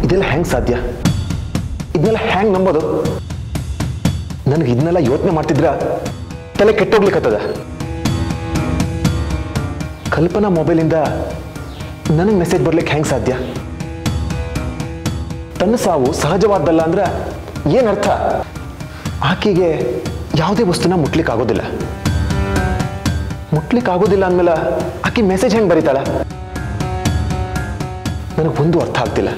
ಇದೆಲ್ಲ ಹೆಂಗೆ ಸಾಧ್ಯ ಇದನ್ನೆಲ್ಲ ಹೆಂಗೆ ನಂಬೋದು ನನಗೆ ಇದನ್ನೆಲ್ಲ ಯೋಚನೆ ಮಾಡ್ತಿದ್ರ ತಲೆ ಕೆಟ್ಟೋಗ್ಲಿಕ್ಕತ್ತದ ಕಲ್ಪನಾ ಮೊಬೈಲಿಂದ ನನಗೆ ಮೆಸೇಜ್ ಬರ್ಲಿಕ್ಕೆ ಹೆಂಗೆ ಸಾಧ್ಯ ತನ್ನ ಸಾವು ಸಹಜವಾದ್ದಲ್ಲ ಅಂದ್ರೆ ಏನರ್ಥ ಆಕೆಗೆ ಯಾವುದೇ ವಸ್ತುನ ಮುಟ್ಲಿಕ್ಕೆ ಆಗೋದಿಲ್ಲ ಮುಟ್ಲಿಕ್ಕೆ ಆಗೋದಿಲ್ಲ ಅಂದಮೇಲೆ ಆಕೆ ಮೆಸೇಜ್ ಹೆಂಗೆ ಬರೀತಾಳ ನನಗೆ ಒಂದು ಅರ್ಥ ಆಗ್ತಿಲ್ಲ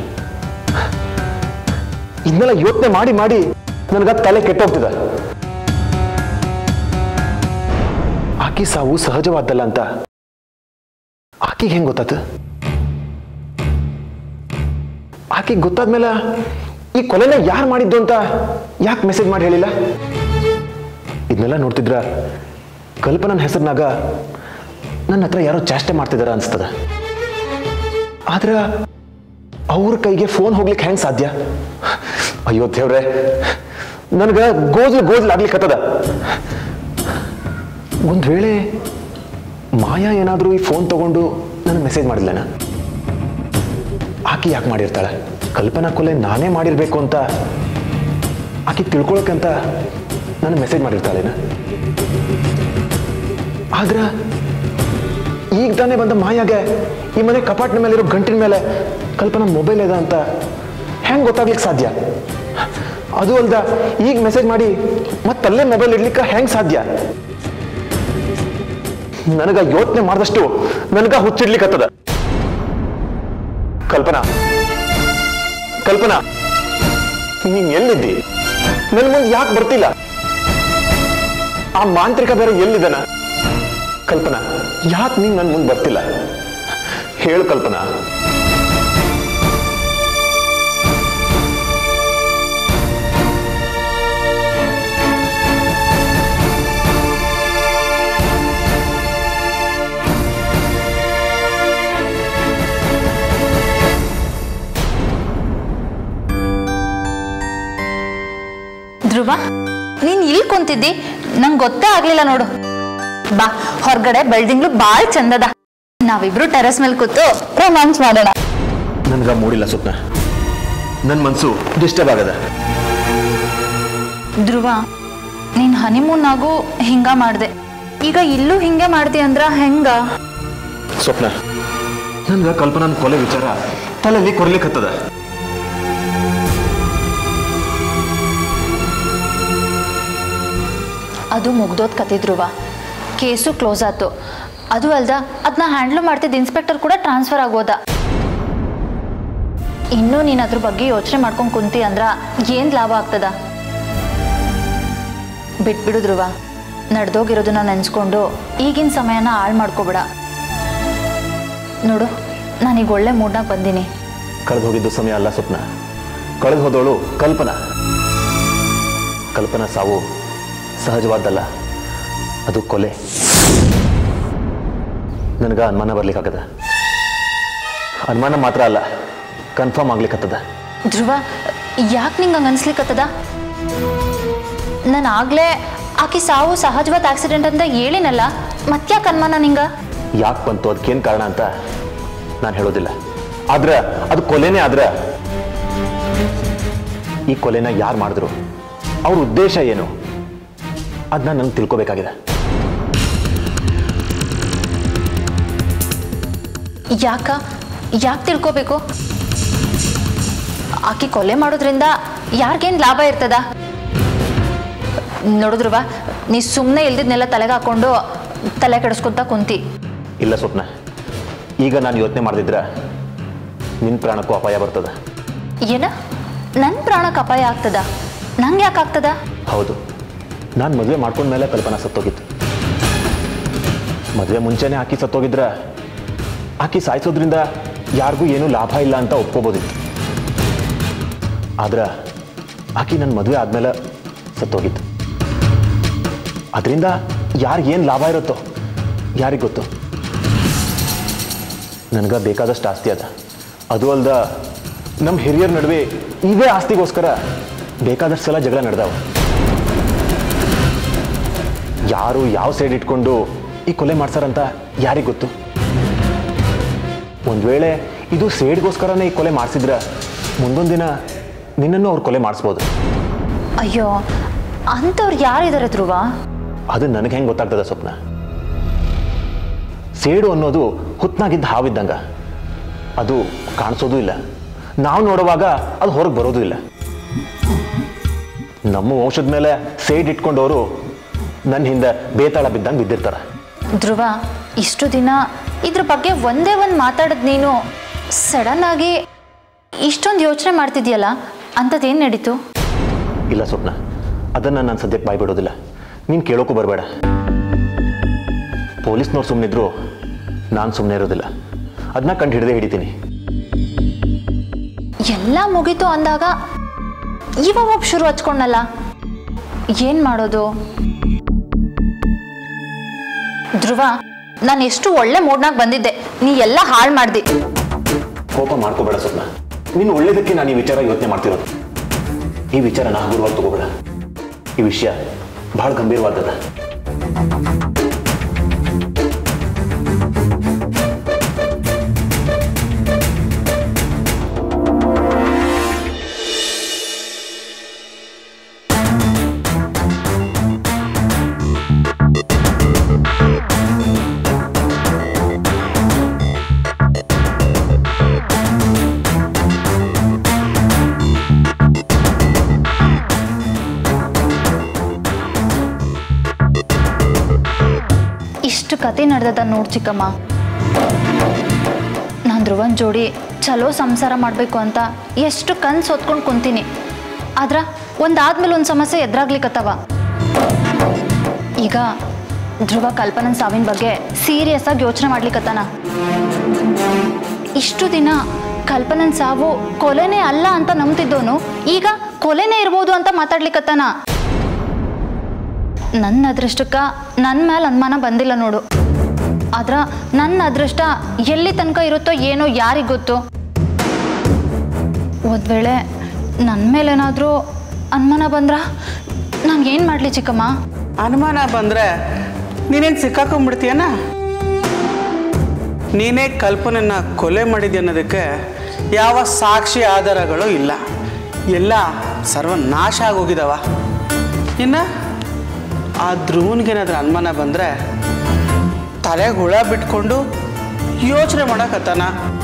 ಇದನ್ನೆಲ್ಲ ಯೋಚನೆ ಮಾಡಿ ಮಾಡಿ ನನಗ ತಲೆ ಕೆಟ್ಟೋಗ್ತಿದೆ ಆಕೆ ಸಾವು ಸಹಜವಾದ್ದಲ್ಲ ಅಂತ ಆಕೆಗೆ ಹೆಂಗೆ ಗೊತ್ತಾತು ಆಕೆಗೆ ಗೊತ್ತಾದ್ಮೇಲೆ ಈ ಕೊಲೆನ ಯಾರು ಮಾಡಿದ್ದು ಅಂತ ಯಾಕೆ ಮೆಸೇಜ್ ಮಾಡಿ ಹೇಳಿಲ್ಲ ಇದನ್ನೆಲ್ಲ ನೋಡ್ತಿದ್ರ ಕಲ್ಪನನ ಹೆಸರಿನಾಗ ನನ್ನ ಹತ್ರ ಯಾರೋ ಚಾಷ್ಟೆ ಮಾಡ್ತಿದಾರ ಅನ್ಸ್ತದ ಆದ್ರ ಅವ್ರ ಕೈಗೆ ಫೋನ್ ಹೋಗ್ಲಿಕ್ಕೆ ಹೆಂಗ್ ಸಾಧ್ಯ ಅಯ್ಯೋ ದೇವ್ರೆ ನನಗ ಗೋಜ್ಲು ಗೋಜ್ಲು ಆಗ್ಲಿಕ್ಕತ್ತದ ಒಂದ್ ವೇಳೆ ಮಾಯಾ ಏನಾದ್ರೂ ಈ ಫೋನ್ ತಗೊಂಡು ನನಗೆ ಮೆಸೇಜ್ ಮಾಡಿದ್ಲನ ಆಕೆ ಯಾಕೆ ಮಾಡಿರ್ತಾಳೆ ಕಲ್ಪನಾ ಕೊಲೆ ನಾನೇ ಮಾಡಿರ್ಬೇಕು ಅಂತ ಆಕೆ ತಿಳ್ಕೊಳಕ್ಕಂತ ನನಗೆ ಮೆಸೇಜ್ ಮಾಡಿರ್ತಾಳೇನ ಆದ್ರ ಈಗ ತಾನೇ ಬಂದ ಮಾಯಾಗೆ ಈ ಮನೆ ಕಪಾಟಿನ ಮೇಲೆ ಇರೋ ಗಂಟಿನ ಮೇಲೆ ಕಲ್ಪನಾ ಮೊಬೈಲ್ ಇದೆ ಅಂತ ಹೆಂಗ್ ಗೊತ್ತಾಗ್ಲಿಕ್ಕೆ ಸಾಧ್ಯ ಅದು ಅಲ್ದ ಈಗ ಮೆಸೇಜ್ ಮಾಡಿ ಮತ್ತಲ್ಲೇ ಮೊಬೈಲ್ ಇಡ್ಲಿಕ್ಕೆ ಹೆಂಗ್ ಸಾಧ್ಯ ನನಗ ಯೋಚನೆ ಮಾಡಿದಷ್ಟು ನನಗ ಹುಚ್ಚಿಡ್ಲಿಕ್ಕತ್ತದ ಕಲ್ಪನಾ ಕಲ್ಪನಾ ನೀನ್ ಎಲ್ಲಿದ್ದಿ ನನ್ ಮುಂದೆ ಯಾಕೆ ಬರ್ತಿಲ್ಲ ಆ ಮಾಂತ್ರಿಕ ಬೇರೆ ಎಲ್ಲಿದನ ಕಲ್ಪನಾ ಯಾಕೆ ನೀನ್ ನನ್ ಮುಂದೆ ಬರ್ತಿಲ್ಲ ಹೇಳು ಕಲ್ಪನಾ ಧ್ರುವ ನೀನ್ ಇಲ್ಲಿ ಕುಂತಿದ್ದಿ ನಂಗೆ ಗೊತ್ತೇ ಆಗ್ಲಿಲ್ಲ ನೋಡು ಬಾ ಹೊರಗಡೆ ಬೆಳ್ದಿಂಗ್ಳು ಬಾಳ್ ಚಂದದ ನಾವಿಬ್ರು ಟೆರೆಸ್ ಮೇಲೆ ಕೂತು ರೊಮ್ಯಾನ್ಸ್ ಮಾಡೋಣ ನನ್ಗ ಮೂಡಿಲ್ಲ ಸ್ವಪ್ನ ನನ್ನ ಮನ್ಸು ಡಿಸ್ಟರ್ಬ್ ಆಗದ ಧ್ರುವ ನೀನ್ ಹನಿಮೂನ್ನಾಗೂ ಹಿಂಗ ಮಾಡ್ದೆ ಈಗ ಇಲ್ಲೂ ಹಿಂಗೆ ಮಾಡ್ದಿ ಅಂದ್ರ ಹೆಂಗ ಸ್ವಪ್ನ ನನ್ಗ ಕಲ್ಪನಾನ್ ಕೊಲೆ ವಿಚಾರ ತಲೆಯಲ್ಲಿ ಕೊರ್ಲಿಕ್ಕತ್ತದ ಅದು ಮುಗ್ದೋದ್ ಕತೆ ಧ್ರುವ ಕೇಸು ಕ್ಲೋಸ್ ಆತು ಅದು ಅಲ್ದ ಅದನ್ನ ಹ್ಯಾಂಡ್ಲ್ ಮಾಡ್ತಿದ್ದ ಇನ್ಸ್ಪೆಕ್ಟರ್ ಕೂಡ ಟ್ರಾನ್ಸ್ಫರ್ ಆಗೋದ ಇನ್ನೂ ನೀನ್ ಅದ್ರ ಬಗ್ಗೆ ಯೋಚನೆ ಮಾಡ್ಕೊಂಡು ಕುಂತಿ ಅಂದ್ರ ಏನ್ ಲಾಭ ಆಗ್ತದ ಬಿಟ್ಬಿಡು ಧ್ರುವ ನಡೆದೋಗಿರೋದನ್ನ ನೆನ್ಸ್ಕೊಂಡು ಈಗಿನ ಸಮಯನ ಹಾಳು ಮಾಡ್ಕೋಬೇಡ ನೋಡು ನಾನೀಗ ಒಳ್ಳೆ ಮೂಡ್ನಾಗ ಬಂದೀನಿ ಕಳೆದು ಹೋಗಿದ್ದು ಸಮಯ ಅಲ್ಲ ಸ್ವಪ್ನ ಕಳೆದು ಹೋದವಳು ಕಲ್ಪನಾ ಕಲ್ಪನಾ ಸಾವು ಸಹಜವಾದ್ದಲ್ಲ ಅದು ಕೊಲೆ ನನಗ ಅನುಮಾನ ಬರ್ಲಿಕ್ಕಾಗದ ಅನುಮಾನ ಮಾತ್ರ ಅಲ್ಲ ಕನ್ಫರ್ಮ್ ಆಗ್ಲಿಕ್ಕತ್ತದ ಧ್ರುವ ಯಾಕೆ ನಿಂಗೆ ಹಂಗೆ ಅನ್ಸ್ಲಿಕ್ಕತ್ತದ ನಾನು ಆಗ್ಲೇ ಆಕಿ ಸಾವು ಸಹಜವಾದ ಆಕ್ಸಿಡೆಂಟ್ ಅಂತ ಹೇಳಿನಲ್ಲ ಮತ್ಯಾಕೆ ಅನುಮಾನ ನಿಂಗ ಯಾಕೆ ಬಂತು ಅದಕ್ಕೇನು ಕಾರಣ ಅಂತ ನಾನು ಹೇಳೋದಿಲ್ಲ ಆದ್ರೆ ಅದು ಕೊಲೆನೇ ಆದ್ರೆ ಈ ಕೊಲೆನ ಯಾರು ಮಾಡಿದ್ರು ಅವ್ರ ಉದ್ದೇಶ ಏನು ಅದನ್ನ ನಂಗೆ ತಿಳ್ಕೊಬೇಕಾಗಿದೆ ಯಾಕ ಯಾಕೆ ತಿಳ್ಕೋಬೇಕು ಆಕಿ ಕೊಲೆ ಮಾಡೋದ್ರಿಂದ ಯಾರಿಗೇನು ಲಾಭ ಇರ್ತದ ನೋಡಿದ್ರುವ ನೀ ಸುಮ್ಮನೆ ಇಲ್ದಿದ್ನೆಲ್ಲ ತಲೆಗೆ ಹಾಕೊಂಡು ತಲೆ ಕೆಡಿಸ್ಕೊಂತ ಕುಂತಿ ಇಲ್ಲ ಸ್ವಪ್ನ ಈಗ ನಾನು ಯೋಚನೆ ಮಾಡಿದ್ರೆ ನಿನ್ನ ಪ್ರಾಣಕ್ಕೂ ಅಪಾಯ ಬರ್ತದೆ ಏನ ನನ್ನ ಪ್ರಾಣಕ್ಕೆ ಅಪಾಯ ಆಗ್ತದ ನಂಗೆ ಯಾಕೆ ಆಗ್ತದ ಹೌದು ನಾನು ಮದುವೆ ಮಾಡ್ಕೊಂಡ್ಮೇಲೆ ಕಲ್ಪನಾ ಸತ್ತೋಗಿತ್ತು ಮದುವೆ ಮುಂಚೆನೇ ಆಕಿ ಸತ್ತೋಗಿದ್ರ ಆಕಿ ಸಾಯಿಸೋದ್ರಿಂದ ಯಾರಿಗೂ ಏನೂ ಲಾಭ ಇಲ್ಲ ಅಂತ ಒಪ್ಕೋಬೋದಿತ್ತು ಆದ್ರೆ ಆಕಿ ನನ್ನ ಮದುವೆ ಆದ್ಮೇಲೆ ಸತ್ತೋಗಿತ್ತು ಅದರಿಂದ ಯಾರಿಗೇನು ಲಾಭ ಇರುತ್ತೋ ಯಾರಿಗೆ ಗೊತ್ತು ನನಗೆ ಬೇಕಾದಷ್ಟು ಆಸ್ತಿ ಅದ ಅದು ಅಲ್ದ ನಮ್ಮ ಹಿರಿಯರ ನಡುವೆ ಇವೇ ಆಸ್ತಿಗೋಸ್ಕರ ಬೇಕಾದಷ್ಟು ಸಲ ಜಗಳ ನಡೆದಾವ ಯಾರು ಯಾವ ಸೈಡ್ ಇಟ್ಕೊಂಡು ಈ ಕೊಲೆ ಮಾಡ್ಸಾರಂತ ಯಾರಿಗೆ ಗೊತ್ತು ಒಂದ್ ವೇಳೆ ಇದು ಸೇಡ್ಗೋಸ್ಕರನೇ ಈ ಕೊಲೆ ಮಾಡಿಸಿದ್ರ ಮುಂದೊಂದು ದಿನ ನಿನ್ನನ್ನು ಅವ್ರು ಕೊಲೆ ಮಾಡಿಸ್ಬೋದು ಅಯ್ಯೋ ಅಂಥವ್ರು ಯಾರಿದ್ದಾರೆ ಧ್ರುವ ಅದು ನನಗೆ ಹೆಂಗೆ ಗೊತ್ತಾಗ್ತದೆ ಸ್ವಪ್ನ ಸೇಡು ಅನ್ನೋದು ಹುತ್ನಾಗಿದ್ದ ಹಾವಿದ್ದಂಗ ಅದು ಕಾಣಿಸೋದು ಇಲ್ಲ ನಾವು ನೋಡುವಾಗ ಅದು ಹೊರಗೆ ಬರೋದು ಇಲ್ಲ ನಮ್ಮ ವಂಶದ ಮೇಲೆ ಸೇಡ್ ಇಟ್ಕೊಂಡವರು ನನ್ನ ಹಿಂದೆ ಬೇತಾಳ ಬಿದ್ದಂಗೆ ಬಿದ್ದಿರ್ತಾರೆ ಧ್ರುವ ಇಷ್ಟು ದಿನ ಇದ್ರ ಬಗ್ಗೆ ಒಂದೇ ಒಂದು ಮಾತಾಡೋದು ನೀನು ಸಡನ್ ಆಗಿ ಇಷ್ಟೊಂದು ಯೋಚನೆ ಮಾಡ್ತಿದ್ಯಲ್ಲ ಅಂಥದ್ದೇನು ನಡೀತು ಇಲ್ಲ ಸ್ವಪ್ನ ಅದನ್ನು ನಾನು ಸದ್ಯಕ್ಕೆ ಬಾಯ್ ಬಿಡೋದಿಲ್ಲ ನೀನು ಕೇಳೋಕ್ಕೂ ಬರಬೇಡ ಪೊಲೀಸ್ನವ್ರು ಸುಮ್ಮನಿದ್ರು ನಾನು ಸುಮ್ಮನೆ ಇರೋದಿಲ್ಲ ಅದನ್ನ ಕಂಡು ಹಿಡಿದೇ ಹಿಡಿತೀನಿ ಎಲ್ಲ ಮುಗೀತು ಅಂದಾಗ ಇವಾಗ ಒಬ್ಬ ಶುರು ಹಚ್ಕೊಂಡಲ್ಲ ಏನು ಮಾಡೋದು ಧ್ರುವ ನಾನು ಎಷ್ಟು ಒಳ್ಳೆ ಮೂಡ್ನಾಗ ಬಂದಿದ್ದೆ ನೀ ಎಲ್ಲ ಹಾಳು ಮಾಡ್ದಿ ಕೋಪ ಮಾಡ್ಕೋಬೇಡ ಸ್ವಪ್ನ ನೀನು ಒಳ್ಳೇದಕ್ಕೆ ನಾನು ಈ ವಿಚಾರ ಯೋಚನೆ ಮಾಡ್ತಿರೋದು ಈ ವಿಚಾರನ ಹಗುರವಾಗಿ ತಗೋಬೇಡ ಈ ವಿಷಯ ಬಹಳ ಗಂಭೀರವಾದದ ಇಷ್ಟು ಕತೆ ನಡೆದದ ನೋಡ್ ಚಿಕ್ಕಮ್ಮ ನಾನು ಧ್ರುವನ್ ಜೋಡಿ ಚಲೋ ಸಂಸಾರ ಮಾಡಬೇಕು ಅಂತ ಎಷ್ಟು ಕನ್ಸು ಹೊತ್ಕೊಂಡು ಕುಂತೀನಿ ಆದ್ರ ಒಂದಾದ್ಮೇಲೆ ಒಂದು ಸಮಸ್ಯೆ ಎದುರಾಗ್ಲಿಕ್ಕತ್ತವ ಈಗ ಧ್ರುವ ಕಲ್ಪನನ್ ಸಾವಿನ ಬಗ್ಗೆ ಸೀರಿಯಸ್ ಆಗಿ ಯೋಚನೆ ಮಾಡ್ಲಿಕ್ಕತ್ತಾನ ಇಷ್ಟು ದಿನ ಕಲ್ಪನನ್ ಸಾವು ಕೊಲೆನೇ ಅಲ್ಲ ಅಂತ ನಂಬ್ತಿದ್ದೋನು ಈಗ ಕೊಲೆನೇ ಇರ್ಬೋದು ಅಂತ ಮಾತಾಡ್ಲಿಕ್ಕತ್ತಾನ ನನ್ನ ಅದೃಷ್ಟಕ್ಕ ನನ್ನ ಮೇಲೆ ಅನುಮಾನ ಬಂದಿಲ್ಲ ನೋಡು ಆದ್ರ ನನ್ನ ಅದೃಷ್ಟ ಎಲ್ಲಿ ತನಕ ಇರುತ್ತೋ ಏನೋ ಯಾರಿಗೆ ಗೊತ್ತು ಒಂದ್ ವೇಳೆ ನನ್ನ ಮೇಲೇನಾದರೂ ಅನುಮಾನ ಬಂದ್ರ ನಾನು ಏನು ಮಾಡಲಿ ಚಿಕ್ಕಮ್ಮ ಅನುಮಾನ ಬಂದರೆ ನೀನೇನು ಸಿಕ್ಕಾಕೊಂಡ್ಬಿಡ್ತೀಯನ ನೀನೇ ಕಲ್ಪನೆನ ಕೊಲೆ ಮಾಡಿದ್ಯ ಅನ್ನೋದಕ್ಕೆ ಯಾವ ಸಾಕ್ಷಿ ಆಧಾರಗಳು ಇಲ್ಲ ಎಲ್ಲ ಸರ್ವನಾಶ ಆಗೋಗಿದಾವ ಇನ್ನು ಆ ಧ್ರುವನ್ಗೇನಾದ್ರೂ ಅನುಮಾನ ಬಂದರೆ ತಲೆಗೆ ಹುಳ ಬಿಟ್ಕೊಂಡು ಯೋಚನೆ ಮಾಡಕತ್ತಾನ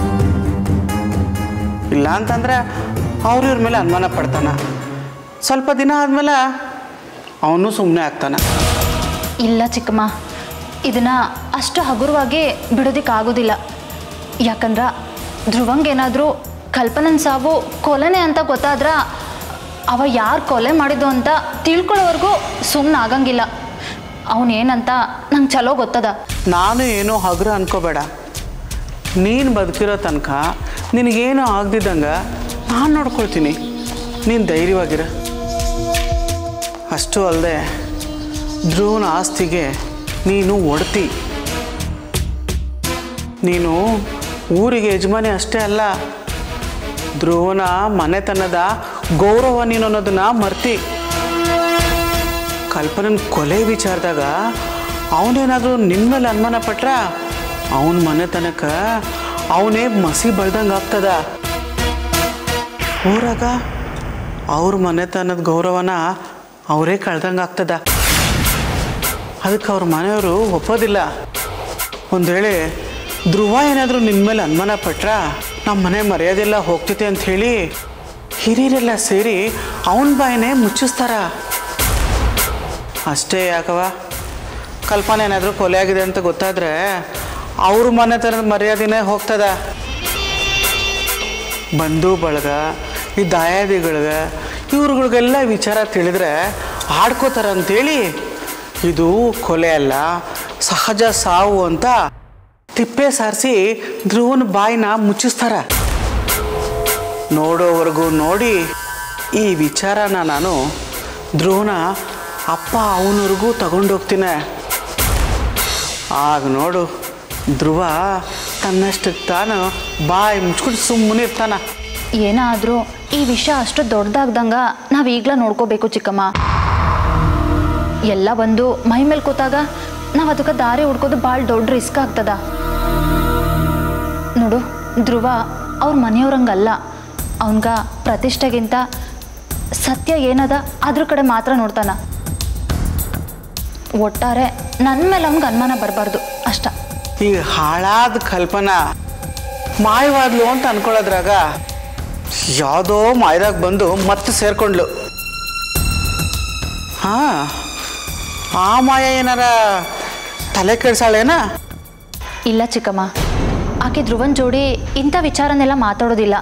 ಇಲ್ಲ ಅಂತಂದ್ರೆ ಅವ್ರ ಇವ್ರ ಮೇಲೆ ಅನುಮಾನ ಪಡ್ತಾನ ಸ್ವಲ್ಪ ದಿನ ಆದಮೇಲೆ ಅವನು ಸುಮ್ಮನೆ ಆಗ್ತಾನ ಇಲ್ಲ ಚಿಕ್ಕಮ್ಮ ಇದನ್ನ ಅಷ್ಟು ಹಗುರವಾಗಿ ಬಿಡೋದಕ್ಕಾಗೋದಿಲ್ಲ ಯಾಕಂದ್ರ ಧ್ರುವಂಗೇನಾದರೂ ಕಲ್ಪನನ್ ಸಾವು ಕೊಲೆನೆ ಅಂತ ಗೊತ್ತಾದ್ರ ಅವ ಯಾರು ಕೊಲೆ ಮಾಡಿದ್ದು ಅಂತ ತಿಳ್ಕೊಳ್ಳೋವರೆಗೂ ಸುಮ್ಮನೆ ಆಗಂಗಿಲ್ಲ ಅವನೇನಂತ ನಂಗೆ ಚಲೋ ಗೊತ್ತದ ನಾನು ಏನೋ ಹಗುರ ಅನ್ಕೋಬೇಡ ನೀನು ಬದುಕಿರೋ ತನಕ ನಿನಗೇನು ಆಗ್ದಿದ್ದಂಗ ನಾನು ನೋಡ್ಕೊಳ್ತೀನಿ ನೀನು ಧೈರ್ಯವಾಗಿರ ಅಷ್ಟು ಅಲ್ಲದೆ ಧ್ರುವನ ಆಸ್ತಿಗೆ ನೀನು ಒಡ್ತಿ ನೀನು ಊರಿಗೆ ಯಜಮಾನಿ ಅಷ್ಟೇ ಅಲ್ಲ ಧ್ರುವನ ಮನೆತನದ ಗೌರವ ನೀನು ಅನ್ನೋದನ್ನ ಮರ್ತಿ ಕಲ್ಪನನ್ ಕೊಲೆ ವಿಚಾರದಾಗ ಅವನೇನಾದರೂ ನಿನ್ನ ಮೇಲೆ ಅನುಮಾನ ಪಟ್ರ ಅವನ ಮನೆತನಕ ಅವನೇ ಮಸಿ ಬಳ್ದಂಗೆ ಆಗ್ತದ ಊರಾಗ ಅವ್ರ ಮನೆತನದ ಗೌರವನ ಅವರೇ ಕಳ್ದಂಗೆ ಆಗ್ತದ ಅದಕ್ಕೆ ಅವ್ರ ಮನೆಯವರು ಒಪ್ಪೋದಿಲ್ಲ ಒಂದು ವೇಳೆ ಧ್ರುವ ಏನಾದರೂ ನಿನ್ನ ಮೇಲೆ ಅನುಮಾನ ಪಟ್ರ ನಮ್ಮ ಮನೆ ಮರ್ಯಾದೆಲ್ಲ ಹೋಗ್ತೈತೆ ಅಂತ ಹೇಳಿ ಹಿರಿಯರೆಲ್ಲ ಸೇರಿ ಅವನ ಬಾಯಿನೇ ಮುಚ್ಚಿಸ್ತಾರ ಅಷ್ಟೇ ಯಾಕವ ಕಲ್ಪನೆ ಏನಾದರೂ ಕೊಲೆ ಆಗಿದೆ ಅಂತ ಗೊತ್ತಾದರೆ ಅವ್ರ ಮನೆತನದ ಮರ್ಯಾದೆನೇ ಹೋಗ್ತದ ಬಂಧು ಬಳಗ ಈ ದಾಯಾದಿಗಳ್ಗ ಇವ್ರುಗಳಿಗೆಲ್ಲ ವಿಚಾರ ತಿಳಿದ್ರೆ ಆಡ್ಕೋತಾರ ಅಂತೇಳಿ ಇದು ಕೊಲೆ ಅಲ್ಲ ಸಹಜ ಸಾವು ಅಂತ ತಿಪ್ಪೆ ಸಾರಿಸಿ ಧ್ರುವನ ಬಾಯಿನ ಮುಚ್ಚಿಸ್ತಾರ ನೋಡೋವರೆಗೂ ನೋಡಿ ಈ ವಿಚಾರನ ನಾನು ಧ್ರುವನ ಅಪ್ಪ ಅವನವ್ರಿಗೂ ತಗೊಂಡೋಗ್ತೀನಿ ಆಗ ನೋಡು ಧ್ರುವ ತನ್ನಷ್ಟಕ್ಕೆ ತಾನು ಬಾಯಿ ಮುಚ್ಕೊಂಡು ಸುಮ್ಮನೆ ಇರ್ತಾನ ಏನಾದರೂ ಈ ವಿಷಯ ಅಷ್ಟು ದೊಡ್ಡದಾಗ್ದಂಗ ನಾವು ಈಗಲೇ ನೋಡ್ಕೋಬೇಕು ಚಿಕ್ಕಮ್ಮ ಎಲ್ಲ ಬಂದು ಮೈ ಮೇಲೆ ಕೂತಾಗ ನಾವು ಅದಕ್ಕೆ ದಾರಿ ಹುಡ್ಕೋದು ಭಾಳ ದೊಡ್ಡ ರಿಸ್ಕ್ ಆಗ್ತದ ನೋಡು ಧ್ರುವ ಅವ್ರ ಮನೆಯವ್ರಂಗಲ್ಲ ಅವನ್ಗ ಪ್ರತಿಷ್ಠೆಗಿಂತ ಸತ್ಯ ಏನದ ಅದ್ರ ಕಡೆ ಮಾತ್ರ ನೋಡ್ತಾನ ಒಟ್ಟಾರೆ ನನ್ನ ಮೇಲೆ ಅವ್ನಿಗೆ ಅನುಮಾನ ಬರಬಾರ್ದು ಅಷ್ಟ ಈ ಹಾಳಾದ ಕಲ್ಪನಾ ಮಾಯವಾದ್ಲು ಅಂತ ಅನ್ಕೊಳ್ಳೋದ್ರಾಗ ಯಾವುದೋ ಮಾಯದಾಗ ಬಂದು ಮತ್ತೆ ಸೇರ್ಕೊಂಡ್ಲು ಹಾ ಆ ಮಾಯ ಏನಾರ ತಲೆ ಕೆಡ್ಸಾಳೇನಾ ಇಲ್ಲ ಚಿಕ್ಕಮ್ಮ ಆಕೆ ಧ್ರುವನ್ ಜೋಡಿ ಇಂಥ ವಿಚಾರನೆಲ್ಲ ಮಾತಾಡೋದಿಲ್ಲ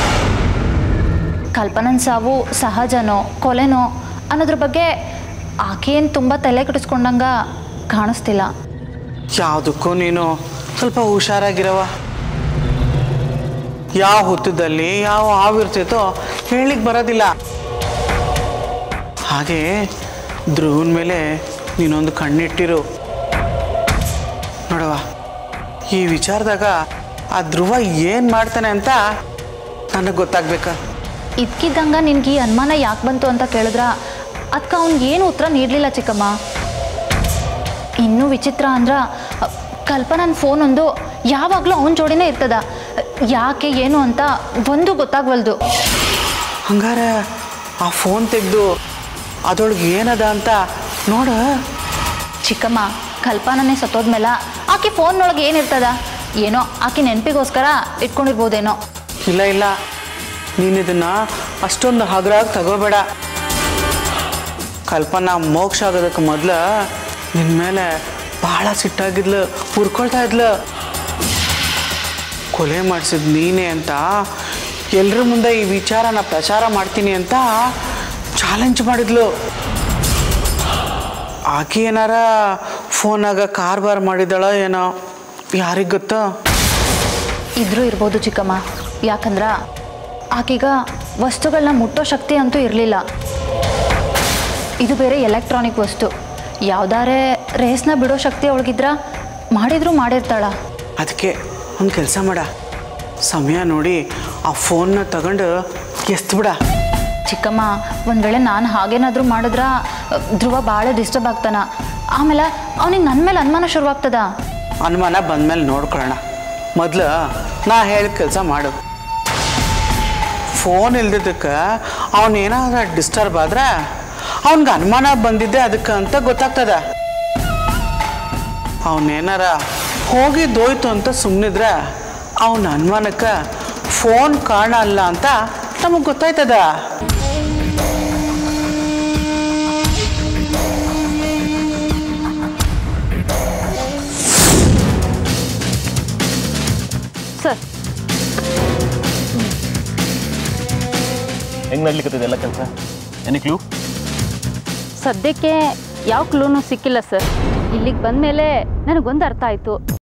ಕಲ್ಪನನ್ ಸಾವು ಸಹಜನೋ ಕೊಲೆನೋ ಅನ್ನೋದ್ರ ಬಗ್ಗೆ ಆಕೆ ಏನು ತುಂಬ ತಲೆ ಕೆಡಿಸ್ಕೊಂಡಂಗ ಕಾಣಿಸ್ತಿಲ್ಲ ಯಾವುದಕ್ಕೂ ನೀನು ಸ್ವಲ್ಪ ಹುಷಾರಾಗಿರವ ಯಾವ ಹೊತ್ತದಲ್ಲಿ ಯಾವ ಹಾವಿರ್ತೈತೋ ಹೇಳಿಕ್ ಬರೋದಿಲ್ಲ ಹಾಗೆ ಧ್ರುವನ ಮೇಲೆ ನೀನೊಂದು ಕಣ್ಣಿಟ್ಟಿರು ನೋಡವ ಈ ವಿಚಾರದಾಗ ಆ ಧ್ರುವ ಏನು ಮಾಡ್ತಾನೆ ಅಂತ ನನಗೆ ಗೊತ್ತಾಗ್ಬೇಕ ಇದ್ಕಿದ್ದಂಗ ನಿನ್ಗೆ ಈ ಅನುಮಾನ ಯಾಕೆ ಬಂತು ಅಂತ ಕೇಳಿದ್ರ ಅದಕ್ಕೆ ಅವ್ನಿಗೆ ಏನು ಉತ್ತರ ನೀಡಲಿಲ್ಲ ಚಿಕ್ಕಮ್ಮ ಇನ್ನೂ ವಿಚಿತ್ರ ಅಂದ್ರ ಅ, ಕಲ್ಪನನ್ ಫೋನ್ ಒಂದು ಯಾವಾಗಲೂ ಅವನ ಜೋಡಿನೇ ಇರ್ತದ ಯಾಕೆ ಏನು ಅಂತ ಒಂದು ಗೊತ್ತಾಗ್ವಲ್ದು ಹಂಗಾರೆ ಆ ಫೋನ್ ತೆಗೆದು ಅದರೊಳಗೆ ಏನದ ಅಂತ ನೋಡ ಚಿಕ್ಕಮ್ಮ ಕಲ್ಪನನೇ ಸತ್ತೋದ್ಮೇಲೆ ಆಕೆ ಫೋನ್ನೊಳಗೆ ಏನಿರ್ತದ ಏನೋ ಆಕೆ ನೆನಪಿಗೋಸ್ಕರ ಇಟ್ಕೊಂಡಿರ್ಬೋದೇನೋ ಇಲ್ಲ ಇಲ್ಲ ನೀನು ಇದನ್ನ ಅಷ್ಟೊಂದು ಹಗುರಾಗಿ ತಗೋಬೇಡ ಕಲ್ಪನಾ ಮೋಕ್ಷ ಆಗೋದಕ್ಕೆ ಮೊದಲು ನಿನ್ನ ಮೇಲೆ ಭಾಳ ಸಿಟ್ಟಾಗಿದ್ಲು ಹುರ್ಕೊಳ್ತಾ ಇದ್ಲು ಕೊಲೆ ಮಾಡಿಸಿದ್ ನೀನೇ ಅಂತ ಎಲ್ಲರ ಮುಂದೆ ಈ ವಿಚಾರನ ಪ್ರಚಾರ ಮಾಡ್ತೀನಿ ಅಂತ ಚಾಲೆಂಜ್ ಮಾಡಿದ್ಲು ಆಕೆ ಏನಾರ ಫೋನಾಗ ಕಾರ್ಬಾರ್ ಮಾಡಿದಳ ಏನೋ ಯಾರಿಗೆ ಗೊತ್ತಾ ಇದ್ರೂ ಇರ್ಬೋದು ಚಿಕ್ಕಮ್ಮ ಯಾಕಂದ್ರ ಆಕೀಗ ವಸ್ತುಗಳನ್ನ ಮುಟ್ಟೋ ಶಕ್ತಿ ಅಂತೂ ಇರಲಿಲ್ಲ ಇದು ಬೇರೆ ಎಲೆಕ್ಟ್ರಾನಿಕ್ ವಸ್ತು ಯಾವ್ದಾರೆ ರೇಸ್ನ ಬಿಡೋ ಶಕ್ತಿ ಅವಳಿಗಿದ್ರ ಮಾಡಿದ್ರು ಮಾಡಿರ್ತಾಳ ಅದಕ್ಕೆ ಒಂದು ಕೆಲಸ ಮಾಡ ಸಮಯ ನೋಡಿ ಆ ಫೋನ್ನ ತಗೊಂಡು ಎಸ್ತು ಬಿಡ ಚಿಕ್ಕಮ್ಮ ಒಂದು ವೇಳೆ ನಾನು ಹಾಗೇನಾದರೂ ಮಾಡಿದ್ರ ಅ, ಧ್ರುವ ಭಾಳ ಡಿಸ್ಟರ್ಬ್ ಆಗ್ತಾನ ಆಮೇಲೆ ಅವನಿಗೆ ನನ್ನ ಮೇಲೆ ಅನುಮಾನ ಶುರುವಾಗ್ತದ ಅನುಮಾನ ಬಂದ್ಮೇಲೆ ನೋಡ್ಕೊಳ್ಳೋಣ ಮೊದಲು ನಾ ಹೇಳಿದ ಕೆಲಸ ಮಾಡು ಫೋನ್ ಇಲ್ದಿದ್ದಕ್ಕೆ ಅವನೇನಾದ್ರೂ ಡಿಸ್ಟರ್ಬ್ ಆದ್ರೆ ಅವನಿಗೆ ಅನುಮಾನ ಬಂದಿದ್ದೆ ಅದಕ್ಕೆ ಅಂತ ಗೊತ್ತಾಗ್ತದ ಅವನೇನಾರ ಹೋಗಿದ್ದೋಯ್ತು ಅಂತ ಸುಮ್ಮನಿದ್ರೆ ಅವನ ಅನುಮಾನಕ್ಕೆ ಫೋನ್ ಕಾರಣ ಅಲ್ಲ ಅಂತ ನಮಗೆ ಗೊತ್ತಾಯ್ತದ ಸರ್ ಹೆಂಗೆ ನಡ್ಲಿಕ್ಕತ್ತಿದೆ ಎಲ್ಲ ಕೆಲಸ ಎನಿ ಕ್ಲೂ ಸದ್ಯಕ್ಕೆ ಯಾವ ಕ್ಲೂನು ಸಿಕ್ಕಿಲ್ಲ ಸರ್ ಇಲ್ಲಿಗೆ ಬಂದಮೇಲೆ ನನಗೊಂದು ಅರ್ಥ ಆಯಿತು